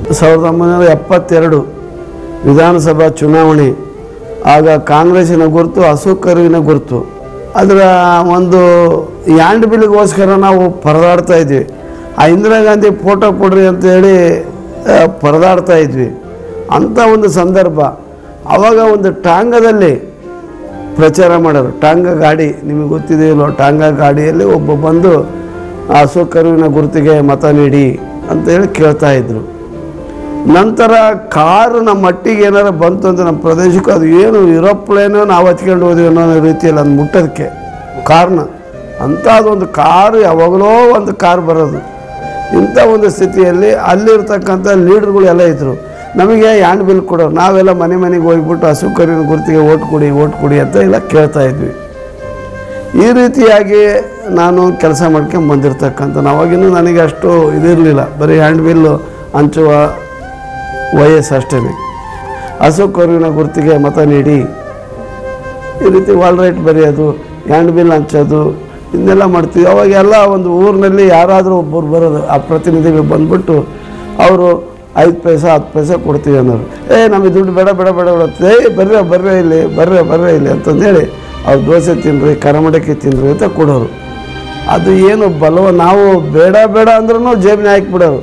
ಸಾವಿರದ ಒಂಬೈನೂರ ಎಪ್ಪತ್ತೆರಡು ವಿಧಾನಸಭಾ ಚುನಾವಣೆ ಆಗ ಕಾಂಗ್ರೆಸ್ಸಿನ ಗುರುತು ಅಶೋಕ್ ಕರುವಿನ ಗುರುತು ಅದರ ಒಂದು ಯಾಂಡ್ ಬಿಲ್ಗೋಸ್ಕರ ನಾವು ಪರದಾಡ್ತಾ ಇದ್ವಿ ಆ ಇಂದಿರಾ ಗಾಂಧಿ ಫೋಟೋ ಕೊಡ್ರಿ ಅಂತ ಹೇಳಿ ಆ, ಪರದಾಡ್ತಾ ಇದ್ವಿ ಅಂಥ ಒಂದು ಸಂದರ್ಭ ಆವಾಗ ಒಂದು ಟಾಂಗದಲ್ಲಿ ಪ್ರಚಾರ ಮಾಡೋರು ಟಾಂಗ ಗಾಡಿ ನಿಮಗೆ ಗೊತ್ತಿದೆಯಲ್ಲೋ ಟಾಂಗ ಗಾಡಿಯಲ್ಲಿ ಒಬ್ಬ ಬಂದು ಅಶೋಕ್ ಕರುವಿನ ಗುರುತಿಗೆ ಮತ ನೀಡಿ ಅಂತ ಹೇಳಿ ಕೇಳ್ತಾ ಇದ್ರು ನಂತರ ಕಾರು ನಮ್ಮ ಮಟ್ಟಿಗೆ ಏನಾರು ಬಂತು ಅಂತ ನಮ್ಮ ಪ್ರದೇಶಕ್ಕೆ ಅದು ಏನು ಯುರೋಪ್ಲೇನೋ ನಾವು ಹಚ್ಕೊಂಡು ಹೋದ್ವಿ ಅನ್ನೋ ರೀತಿಯಲ್ಲಿ ಅದು ಮುಟ್ಟೋದಕ್ಕೆ ಕಾರ್ನ ಅಂಥದ್ದೊಂದು ಕಾರು ಯಾವಾಗಲೋ ಒಂದು ಕಾರ್ ಬರೋದು ಇಂಥ ಒಂದು ಸ್ಥಿತಿಯಲ್ಲಿ ಅಲ್ಲಿರ್ತಕ್ಕಂಥ ಲೀಡರ್ಗಳು ಎಲ್ಲ ಇದ್ದರು ನಮಗೆ ಹ್ಯಾಂಡ್ ಬಿಲ್ ಕೊಡೋರು ನಾವೆಲ್ಲ ಮನೆ ಮನೆಗೆ ಹೋಗ್ಬಿಟ್ಟು ಹಸುಕರಿನ ಗುರುತಿಗೆ ಓಟ್ ಕೊಡಿ ಓಟ್ ಕೊಡಿ ಅಂತ ಎಲ್ಲ ಕೇಳ್ತಾ ಇದ್ವಿ ಈ ರೀತಿಯಾಗಿ ನಾನು ಕೆಲಸ ಮಾಡ್ಕೊಂಡು ಬಂದಿರ್ತಕ್ಕಂಥ ಅವಾಗಿನ್ನೂ ನನಗೆ ಅಷ್ಟು ಇದಿರಲಿಲ್ಲ ಬರೀ ಹ್ಯಾಂಡ್ ಬಿಲ್ಲು ಹಂಚುವ ವಯಸ್ಸು ಅಷ್ಟೇ ಅಶೋಕ್ ಕರುವಿನ ಗುರುತಿಗೆ ಮತ ನೀಡಿ ಈ ರೀತಿ ವಾಲ್ ರೈಟ್ ಬರೆಯೋದು ಹ್ಯಾಂಡ್ ಬಿಲ್ ಹಂಚೋದು ಇದನ್ನೆಲ್ಲ ಮಾಡ್ತೀವಿ ಅವಾಗೆಲ್ಲ ಒಂದು ಊರಿನಲ್ಲಿ ಯಾರಾದರೂ ಒಬ್ಬರು ಬರೋದು ಆ ಪ್ರತಿನಿಧಿಗಳು ಬಂದ್ಬಿಟ್ಟು ಅವರು ಐದು ಪೈಸೆ ಹತ್ತು ಪೈಸೆ ಕೊಡ್ತೀವಿ ಅನ್ನೋರು ಏ ನಮಗೆ ದುಡ್ಡು ಬೇಡ ಬೇಡ ಬೇಡ ಬೇಡ ಅಂತ, ಏ ಬರ್ರಿ ಬರ್ರಿ ಇಲ್ಲಿ ಬರ್ರಿ ಬರ್ರಿ ಇಲ್ಲಿ ಅಂತಂದೇಳಿ ಅವ್ರು ದೋಸೆ ತಿನ್ನಿರಿ ಕರಮಡಕ್ಕೆ ತಿನ್ನಿರಿ ಅಂತ ಕೊಡೋರು ಅದು ಏನು ಬಲವ ನಾವು ಬೇಡ ಬೇಡ ಅಂದ್ರೂ ಜೇಬಿನ ಹಾಕಿಬಿಡೋರು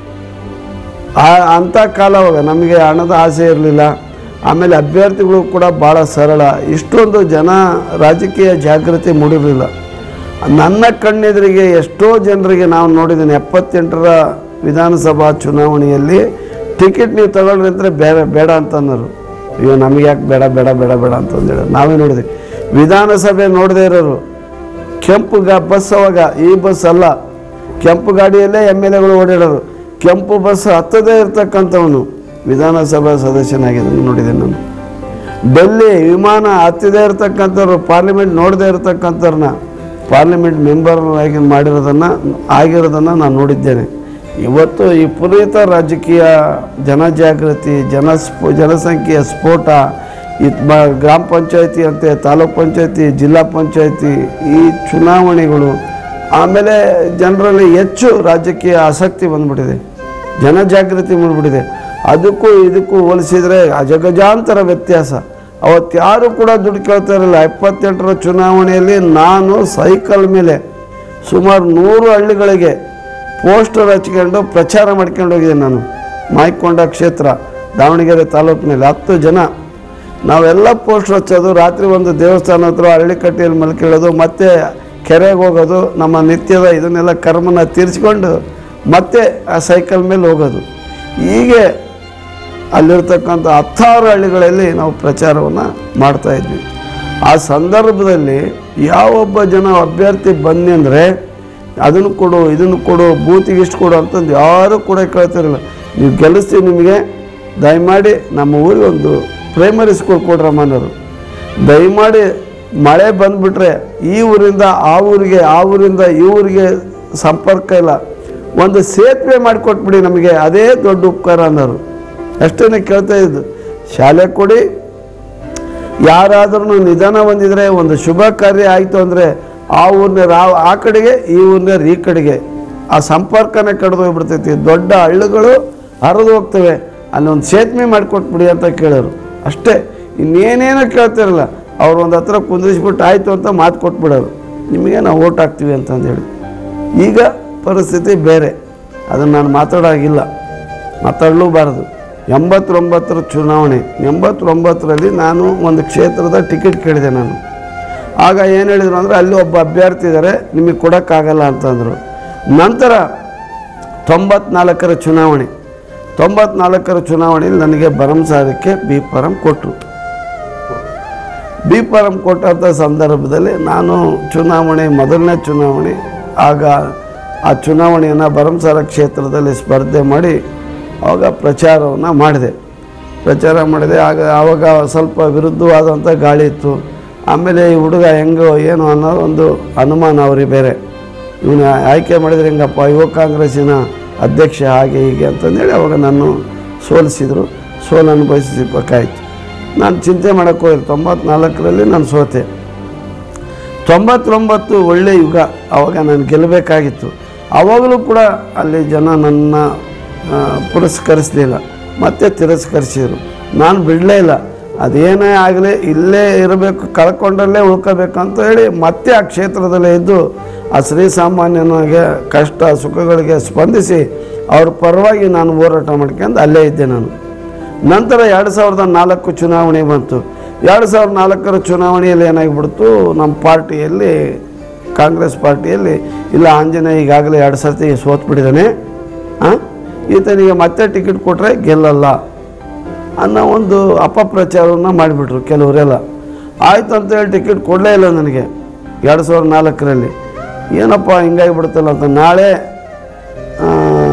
ಆ ಅಂಥ ಕಾಲ ಅವಾಗ ನಮಗೆ ಹಣದ ಆಸೆ ಇರಲಿಲ್ಲ ಆಮೇಲೆ ಅಭ್ಯರ್ಥಿಗಳು ಕೂಡ ಭಾಳ ಸರಳ ಇಷ್ಟೊಂದು ಜನ ರಾಜಕೀಯ ಜಾಗೃತಿ ಮೂಡಿರಲಿಲ್ಲ ನನ್ನ ಕಣ್ಣೆದುರಿಗೆ ಎಷ್ಟೋ ಜನರಿಗೆ ನಾವು ನೋಡಿದ್ದೀನಿ ಎಪ್ಪತ್ತೆಂಟರ ವಿಧಾನಸಭಾ ಚುನಾವಣೆಯಲ್ಲಿ ಟಿಕೆಟ್ ನೀವು ತಗೊಳ್ರಿ ಅಂದರೆ ಬೇಡ ಬೇಡ ಅಂತಂದರು ಅಯ್ಯೋ ನಮಗೆ ಯಾಕೆ ಬೇಡ ಬೇಡ ಬೇಡ ಬೇಡ ಅಂತಂದೇಳಿ ನಾವೇ ನೋಡಿದ್ವಿ ವಿಧಾನಸಭೆ ನೋಡದೇ ಇರೋರು ಕೆಂಪು ಗಾ ಬಸ್ ಅವಾಗ ಈ ಬಸ್ ಅಲ್ಲ ಕೆಂಪು ಗಾಡಿಯಲ್ಲೇ ಎಮ್ ಎಲ್ ಎಗಳು ಓಡಾಡೋರು ಕೆಂಪು ಬಸ್ ಹತ್ತದೇ ಇರ್ತಕ್ಕಂಥವನು ವಿಧಾನಸಭಾ ಸದಸ್ಯನಾಗಿದ್ದನ್ನು ನೋಡಿದ್ದೇನೆ ನಾನು ಡೆಲ್ಲಿ ವಿಮಾನ ಹತ್ತಿದೇ ಇರ್ತಕ್ಕಂಥವ್ರು ಪಾರ್ಲಿಮೆಂಟ್ ನೋಡದೇ ಇರ್ತಕ್ಕಂಥವ್ರನ್ನ ಪಾರ್ಲಿಮೆಂಟ್ ಮೆಂಬರ್ ಆಗಿ ಮಾಡಿರೋದನ್ನು ಆಗಿರೋದನ್ನು ನಾನು ನೋಡಿದ್ದೇನೆ ಇವತ್ತು ಈ ಪುನೀತ ರಾಜಕೀಯ ಜನಜಾಗೃತಿ ಜನಸ್ಫೋ ಜನಸಂಖ್ಯೆಯ ಸ್ಫೋಟ ಈ ಬ- ಗ್ರಾಮ ಪಂಚಾಯತಿ ಅಂತೆ ತಾಲೂಕ್ ಪಂಚಾಯತಿ ಜಿಲ್ಲಾ ಪಂಚಾಯತಿ ಈ ಚುನಾವಣೆಗಳು ಆಮೇಲೆ ಜನರಲ್ಲಿ ಹೆಚ್ಚು ರಾಜಕೀಯ ಆಸಕ್ತಿ ಬಂದ್ಬಿಟ್ಟಿದೆ ಜನಜಾಗೃತಿ ಬಂದ್ಬಿಟ್ಟಿದೆ ಅದಕ್ಕೂ ಇದಕ್ಕೂ ಹೋಲಿಸಿದರೆ ಅಜಗಜಾಂತರ ವ್ಯತ್ಯಾಸ ಅವತ್ತು ಯಾರು ಕೂಡ ದುಡ್ಡು ಕೇಳ್ತಾ ಇರಲಿಲ್ಲ ಎಪ್ಪತ್ತೆಂಟರ ಚುನಾವಣೆಯಲ್ಲಿ ನಾನು ಸೈಕಲ್ ಮೇಲೆ ಸುಮಾರು ನೂರು ಹಳ್ಳಿಗಳಿಗೆ ಪೋಸ್ಟರ್ ಹಚ್ಕೊಂಡು ಪ್ರಚಾರ ಮಾಡ್ಕೊಂಡು ಹೋಗಿದ್ದೆ ನಾನು ಮಾಯ್ಕೊಂಡ ಕ್ಷೇತ್ರ ದಾವಣಗೆರೆ ತಾಲೂಕಿನಲ್ಲಿ ಹತ್ತು ಜನ ನಾವೆಲ್ಲ ಪೋಸ್ಟರ್ ಹಚ್ಚೋದು ರಾತ್ರಿ ಒಂದು ದೇವಸ್ಥಾನ ಹತ್ರ ಹಳ್ಳಿ ಕಟ್ಟಿಯಲ್ಲಿ ಮಲ್ಕೊಳ್ಳೋದು ಮತ್ತೆ ಕೆರೆಗೆ ಹೋಗೋದು ನಮ್ಮ ನಿತ್ಯದ ಇದನ್ನೆಲ್ಲ ಕರ್ಮನ ತೀರಿಸ್ಕೊಂಡು ಮತ್ತೆ ಆ ಸೈಕಲ್ ಮೇಲೆ ಹೋಗೋದು ಹೀಗೆ ಅಲ್ಲಿರ್ತಕ್ಕಂಥ ಹತ್ತಾರು ಹಳ್ಳಿಗಳಲ್ಲಿ ನಾವು ಪ್ರಚಾರವನ್ನು ಮಾಡ್ತಾ ಇದ್ವಿ ಆ ಸಂದರ್ಭದಲ್ಲಿ ಯಾವೊಬ್ಬ ಜನ ಅಭ್ಯರ್ಥಿ ಬನ್ನಿ ಅಂದರೆ ಅದನ್ನು ಕೊಡು ಇದನ್ನು ಕೊಡು ಬೂತಿಗೆ ಇಷ್ಟು ಕೊಡು ಅಂತಂದು ಯಾರೂ ಕೂಡ ಕೇಳ್ತಿರಲಿಲ್ಲ ನೀವು ಗೆಲ್ಲಿಸ್ತೀವಿ ನಿಮಗೆ ದಯಮಾಡಿ ನಮ್ಮ ಊರಿಗೆ ಒಂದು ಪ್ರೈಮರಿ ಸ್ಕೂಲ್ ಕೊಡ್ರಮ್ಮ ಅನ್ನೋರು ದಯಮಾಡಿ ಮಳೆ ಬಂದುಬಿಟ್ರೆ ಈ ಊರಿಂದ ಆ ಊರಿಗೆ ಆ ಊರಿಂದ ಈ ಊರಿಗೆ ಸಂಪರ್ಕ ಇಲ್ಲ ಒಂದು ಸೇತುವೆ ಮಾಡಿಕೊಟ್ಬಿಡಿ ನಮಗೆ ಅದೇ ದೊಡ್ಡ ಉಪಕಾರ ಅನ್ನೋರು ಅಷ್ಟೇ ಕೇಳ್ತಾ ಇದ್ದು ಶಾಲೆ ಕೊಡಿ ಯಾರಾದ್ರೂ ನಿಧಾನ ಹೊಂದಿದ್ರೆ ಒಂದು ಶುಭ ಕಾರ್ಯ ಆಯಿತು ಅಂದರೆ ಆ ಊರಿನ ರಾ ಆ ಕಡೆಗೆ ಈ ಊರಿನ ಈ ಕಡೆಗೆ ಆ ಸಂಪರ್ಕನೇ ಕಡ್ದು ಹೋಗ್ಬಿಡ್ತೈತಿ ದೊಡ್ಡ ಹಳ್ಳಿಗಳು ಹರಿದು ಹೋಗ್ತವೆ ಅಲ್ಲಿ ಒಂದು ಸೇತುವೆ ಮಾಡಿಕೊಟ್ಬಿಡಿ ಅಂತ ಕೇಳೋರು ಅಷ್ಟೇ ಇನ್ನೇನೇನೋ ಕೇಳ್ತಿರಲ್ಲ ಅವ್ರು ಒಂದು ಹತ್ರ ಕುಂದಿರಿಸ್ಬಿಟ್ಟು ಆಯಿತು ಅಂತ ಮಾತು ಕೊಟ್ಬಿಡೋರು ನಿಮಗೆ ನಾವು ಓಟ್ ಹಾಕ್ತೀವಿ ಅಂತಂದೇಳಿ ಈಗ ಪರಿಸ್ಥಿತಿ ಬೇರೆ ಅದನ್ನು ನಾನು ಮಾತಾಡೋಗಿಲ್ಲ ಮಾತಾಡಲೂಬಾರದು ಎಂಬತ್ತೊಂಬತ್ತರ ಚುನಾವಣೆ ಎಂಬತ್ತೊಂಬತ್ತರಲ್ಲಿ ನಾನು ಒಂದು ಕ್ಷೇತ್ರದ ಟಿಕೆಟ್ ಕೇಳಿದೆ ನಾನು ಆಗ ಏನು ಹೇಳಿದ್ರು ಅಂದರೆ ಅಲ್ಲಿ ಒಬ್ಬ ಅಭ್ಯರ್ಥಿ ಇದ್ದಾರೆ ನಿಮಗೆ ಕೊಡೋಕ್ಕಾಗಲ್ಲ ಅಂತಂದರು ನಂತರ ತೊಂಬತ್ನಾಲ್ಕರ ಚುನಾವಣೆ ತೊಂಬತ್ನಾಲ್ಕರ ಚುನಾವಣೆಯಲ್ಲಿ ನನಗೆ ಭರಮಸಾರಕ್ಕೆ ಬಿ ಫಾರಂ ಕೊಟ್ಟರು ಬಿ ಫಾರಂ ಕೊಟ್ಟಂಥ ಸಂದರ್ಭದಲ್ಲಿ ನಾನು ಚುನಾವಣೆ ಮೊದಲನೇ ಚುನಾವಣೆ ಆಗ ಆ ಚುನಾವಣೆಯನ್ನು ಭರಮಸಾರ ಕ್ಷೇತ್ರದಲ್ಲಿ ಸ್ಪರ್ಧೆ ಮಾಡಿ ಆವಾಗ ಪ್ರಚಾರವನ್ನು ಮಾಡಿದೆ ಪ್ರಚಾರ ಮಾಡಿದೆ ಆಗ ಆವಾಗ ಸ್ವಲ್ಪ ವಿರುದ್ಧವಾದಂಥ ಗಾಳಿ ಇತ್ತು ಆಮೇಲೆ ಈ ಹುಡುಗ ಹೆಂಗೋ ಏನು ಅನ್ನೋ ಒಂದು ಅನುಮಾನ ಅವ್ರಿಗೆ ಬೇರೆ ಇವನು ಆಯ್ಕೆ ಮಾಡಿದ್ರೆ ಹೆಂಗಪ್ಪ ಯುವ ಕಾಂಗ್ರೆಸ್ಸಿನ ಅಧ್ಯಕ್ಷ ಹಾಗೆ ಹೀಗೆ ಅಂತಂದೇಳಿ ಅವಾಗ ನಾನು ಸೋಲಿಸಿದರು ಸೋಲು ಅನುಭವಿಸಬೇಕಾಯ್ತು ನಾನು ಚಿಂತೆ ಮಾಡೋಕ್ಕೆ ಹೋಗಿಲ್ಲ ತೊಂಬತ್ನಾಲ್ಕರಲ್ಲಿ ನಾನು ಸೋತೆ ತೊಂಬತ್ತೊಂಬತ್ತು ಒಳ್ಳೆ ಯುಗ ಆವಾಗ ನಾನು ಗೆಲ್ಲಬೇಕಾಗಿತ್ತು ಆವಾಗಲೂ ಕೂಡ ಅಲ್ಲಿ ಜನ ನನ್ನ ಆ, ಪುರಸ್ಕರಿಸಲಿಲ್ಲ ಮತ್ತೆ ತಿರಸ್ಕರಿಸಿದರು ನಾನು ಬಿಡಲೇ ಇಲ್ಲ ಅದೇನೇ ಆಗಲಿ ಇಲ್ಲೇ ಇರಬೇಕು ಕಳ್ಕೊಂಡಲ್ಲೇ ಉಳ್ಕೋಬೇಕು ಅಂತ ಹೇಳಿ ಮತ್ತೆ ಆ ಕ್ಷೇತ್ರದಲ್ಲೇ ಇದ್ದು ಆ ಶ್ರೀಸಾಮಾನ್ಯನಿಗೆ ಕಷ್ಟ ಸುಖಗಳಿಗೆ ಸ್ಪಂದಿಸಿ ಅವ್ರ ಪರವಾಗಿ ನಾನು ಹೋರಾಟ ಮಾಡ್ಕೊಂಡು ಅಲ್ಲೇ ಇದ್ದೆ ನಾನು ನಂತರ ಎರಡು ಸಾವಿರದ ನಾಲ್ಕು ಚುನಾವಣೆ ಬಂತು ಎರಡು ಸಾವಿರದ ನಾಲ್ಕರ ಚುನಾವಣೆಯಲ್ಲಿ ಏನಾಗಿಬಿಡ್ತು ನಮ್ಮ ಪಾರ್ಟಿಯಲ್ಲಿ ಕಾಂಗ್ರೆಸ್ ಪಾರ್ಟಿಯಲ್ಲಿ ಇಲ್ಲ ಆಂಜನೇಯ ಈಗಾಗಲೇ ಎರಡು ಸರ್ತಿ ಸೋತ್ಬಿಟ್ಟಿದ್ದಾನೆ ಹಾಂ ಈತನಿಗೆ ಮತ್ತೆ ಟಿಕೆಟ್ ಕೊಟ್ಟರೆ ಗೆಲ್ಲಲ್ಲ ಅನ್ನೋ ಒಂದು ಅಪಪ್ರಚಾರವನ್ನು ಮಾಡಿಬಿಟ್ರು ಕೆಲವರೆಲ್ಲ ಆಯ್ತು ಅಂತೇಳಿ ಟಿಕೆಟ್ ಕೊಡಲೇ ಇಲ್ಲ ನನಗೆ ಎರಡು ಸಾವಿರದ ನಾಲ್ಕರಲ್ಲಿ ಏನಪ್ಪ ಹಿಂಗಾಗಿಬಿಡುತ್ತಲ್ಲ ಅಂತ ನಾಳೆ ಆ,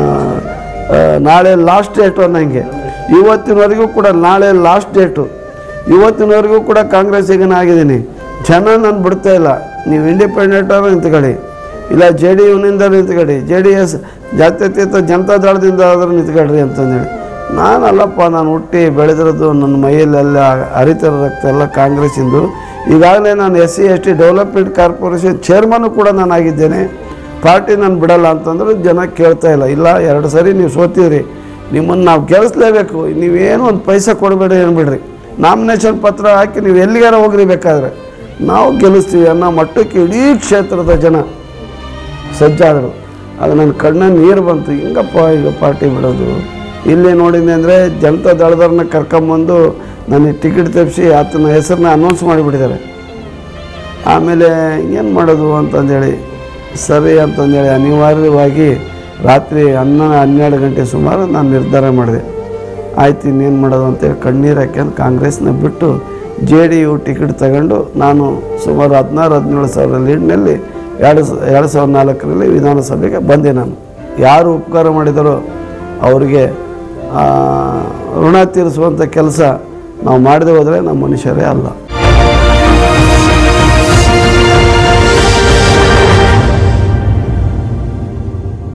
ಆ, ನಾಳೆ ಲಾಸ್ಟ್ ಡೇಟು ಅನ್ನಂಗೆ ಇವತ್ತಿನವರೆಗೂ ಕೂಡ ನಾಳೆ ಲಾಸ್ಟ್ ಡೇಟು ಇವತ್ತಿನವರೆಗೂ ಕೂಡ ಕಾಂಗ್ರೆಸ್ಸಿಗೆ ಆಗಿದ್ದೀನಿ ಜನ ನಾನು ಬಿಡ್ತಾ ಇಲ್ಲ ನೀವು ಇಂಡಿಪೆಂಡೆಂಟ್ ಅವರು ನಿಂತ್ಕೊಳ್ಳಿ ಇಲ್ಲ ಜೆ ಡಿ ಯುನಿಂದ ನಿಂತ್ಕೊಳ್ಳಿ ಜೆ ಡಿ ಎಸ್ ಜಾತ್ಯತೀತ ಜನತಾ ದಳದಿಂದ ಆದರೂ ನಿಂತ್ಕೊಳ್ರಿ ಅಂತಂದೇಳಿ ನಾನು ಅಲ್ಲಪ್ಪ ನಾನು ಹುಟ್ಟಿ ಬೆಳೆದಿರೋದು ನನ್ನ ಮೈಯಲ್ಲೆಲ್ಲ ಹರಿತಿರೋ ರಕ್ತ ಎಲ್ಲ ಕಾಂಗ್ರೆಸ್ಸಿಂದು ಈಗಾಗಲೇ ನಾನು S C S T development corporation ಚೇರ್ಮನ್ನು ಕೂಡ ನಾನು ಆಗಿದ್ದೇನೆ ಪಾರ್ಟಿ ನಾನು ಬಿಡಲ್ಲ ಅಂತಂದ್ರೆ ಜನ ಕೇಳ್ತಾ ಇಲ್ಲ ಇಲ್ಲ ಎರಡು ಸರಿ ನೀವು ಸೋತಿದ್ರಿ ನಿಮ್ಮನ್ನು ನಾವು ಗೆಲ್ಲಿಸ್ಲೇಬೇಕು ನೀವೇನು ಒಂದು ಪೈಸೆ ಕೊಡಬೇಡಿ ಏನ್ಬಿಡ್ರಿ ನಾಮಿನೇಷನ್ ಪತ್ರ ಹಾಕಿ ನೀವು ಎಲ್ಲಿಗಾರ ಹೋಗ್ರಿ ಬೇಕಾದ್ರೆ ನಾವು ಗೆಲ್ಲಿಸ್ತೀವಿ ಅನ್ನೋ ಮಟ್ಟಕ್ಕೆ ಇಡೀ ಕ್ಷೇತ್ರದ ಜನ ಸಜ್ಜಾದರು ಆಗ ನನ್ನ ಕಣ್ಣಲ್ಲಿ ನೀರು ಬಂತು ಹಿಂಗಪ್ಪ ಈಗ ಪಾರ್ಟಿ ಬಿಡೋದು ಇಲ್ಲಿ ನೋಡಿದ್ದೆ ಅಂದರೆ ಜನತಾ ದಳದವ್ರನ್ನ ಕರ್ಕೊಂಬಂದು ನನಗೆ ಟಿಕೆಟ್ ತೆಪ್ಪಿಸಿ ಆತನ ಹೆಸರನ್ನ ಅನೌನ್ಸ್ ಮಾಡಿಬಿಟ್ಟಿದ್ದಾರೆ ಆಮೇಲೆ ಏನು ಮಾಡೋದು ಅಂತಂದೇಳಿ ಸರಿ ಅಂತಂದೇಳಿ ಅನಿವಾರ್ಯವಾಗಿ ರಾತ್ರಿ ಹನ್ನ ಹನ್ನೆರಡು ಗಂಟೆ ಸುಮಾರು ನಾನು ನಿರ್ಧಾರ ಮಾಡಿದೆ ಆಯ್ತು ಇನ್ನೇನು ಮಾಡೋದು ಅಂತೇಳಿ ಕಣ್ಣೀರು ಹಾಕ್ಯಂಡು ಕಾಂಗ್ರೆಸ್ನ ಬಿಟ್ಟು ಜೆ ಡಿ ಯು ಟಿಕೆಟ್ ತಗೊಂಡು ನಾನು ಸುಮಾರು ಹದಿನಾರು ಹದಿನೇಳು ಸಾವಿರ ಲೀಡ್ನಲ್ಲಿ ಎರಡು ಸ ಎರಡು ಸಾವಿರದ ನಾಲ್ಕರಲ್ಲಿ ವಿಧಾನಸಭೆಗೆ ಬಂದೆ ನಾನು ಯಾರು ಉಪಕಾರ ಮಾಡಿದರೋ ಅವರಿಗೆ ಆ, ಋಣ ತೀರಿಸುವಂಥ ಕೆಲಸ ನಾವು ಮಾಡದೆ ಹೋದರೆ ನಮ್ಮ ಮನುಷ್ಯರೇ ಅಲ್ಲ